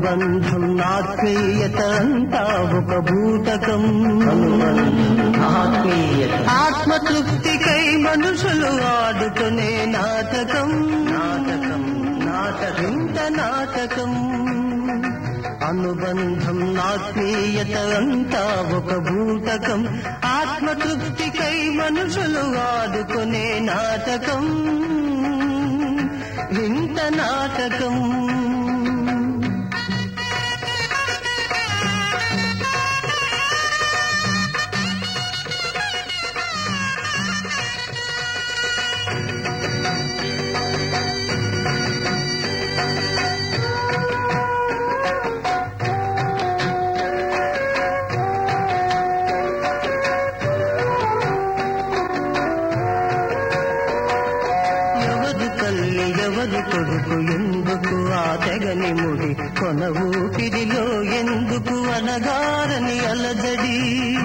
అనుబంధం ఆత్మీయత అంతా ఒక భూతకం ఆత్మీయత ఆత్మతృప్తికై మనుషులు ఆడుకునే నాటకం నాటకం నాటకం ఇంత నాటకం అనుబంధం ఆత్మీయత అంతా ఒక భూతకం ఆత్మతృప్తికై మనుషులు ఆడుకునే నాటకం ఇంత నాటకం ఎవరు తల్లి ఎవరు కొడుకు ఎందుకు ఆ తెగని ముడి కొన ఊపిరిలో ఎందుకు అనగారని అలజడి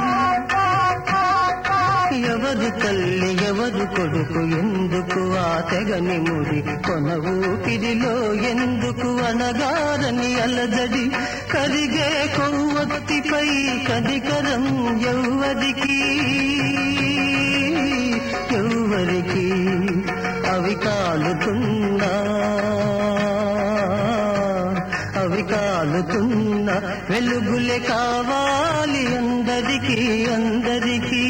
ఎవరు తల్లి ఎవరు కొడుకు ఎందుకు ఆ తెగని ముడి కొన ఊపిరిలో ఎందుకు అనగారని అలజడి కరిగే కొవ్వొత్తిపై కదికరం ఎవ్వరికి ఎవ్వరికి అవి కాలుతున్నా అవి కాలుతున్నా వెలుగులే కావాలి అందరికీ అందరికీ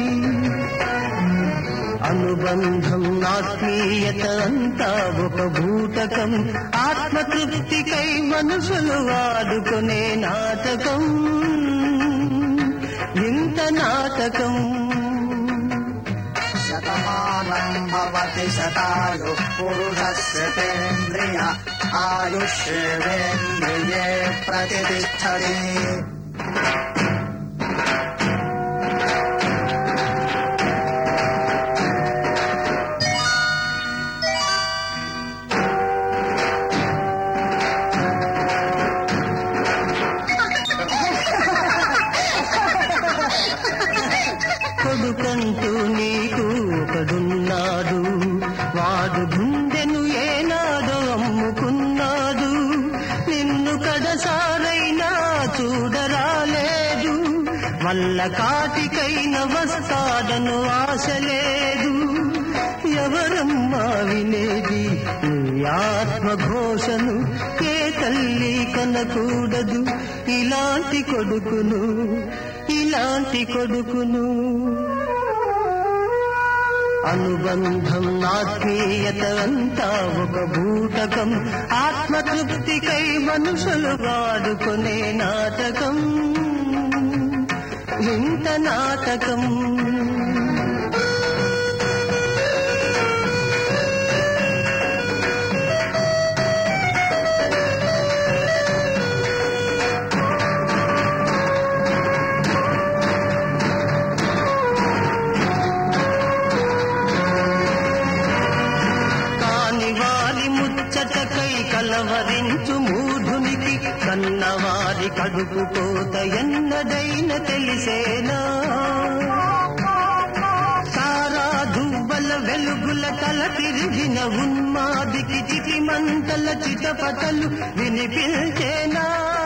అనుబంధం ఆత్మీయత అంతా ఒక భూతకం ఆత్మతృప్తికై మనుషులు వాడుకునే నాటకం ఇంత నాటకం शतमानम् भवति शतायुः पुरुषस्य तेन्द्रिय आयुष्येवेन्द्रिये प्रतिष्ठति కొడుకంటూ నీకు ఒకడున్నాడు వాడు గుండెను ఏనాడో అమ్ముకున్నాడు నిన్ను కడసారైనా చూడరాలేదు వల్ల కాటికైన వస్తాడను ఆశ లేదు ఎవరమ్మా వినేది నీ ఆత్మఘోషను ఏ తల్లి కనకూడదు ఇలాంటి కొడుకును ఇలాంటి కొడుకును అనుబంధం ఆత్మీయత అంతా ఒక భూతకం ఆత్మతృప్తికై మనుషులు వాడుకునే నాటకం ఇంత నాటకం కాని వారి ముచ్చటకై కలవరించు మూఢునికి కన్నవారి కడుపు కోత ఎన్నడైన తెలిసేనా సారా దువ్వల వెలుగుల తల తిరిగిన ఉన్మాదికి చిటి మంటల చిటపటలు వినిపించేనా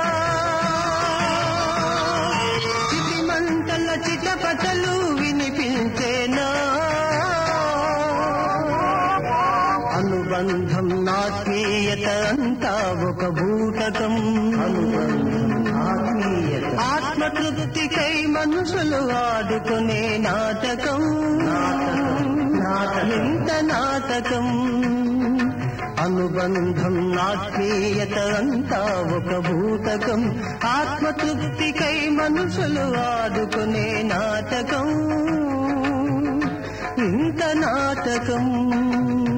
చిటి మంటల చిటపటలు వినిపించేనా అనుబంధం ఆత్మీయత అంతా ఒక భూతకం ఆత్మీయత ఆత్మతృప్తికై మనుషులు ఆడుకునే నాటకం నాటకం. ఇంత నాటకం అనుబంధం ఆత్మీయత అంతా ఒక భూతకం ఆత్మతృప్తికై మనుషులు ఆడుకునే నాటకం ఇంత నాటకం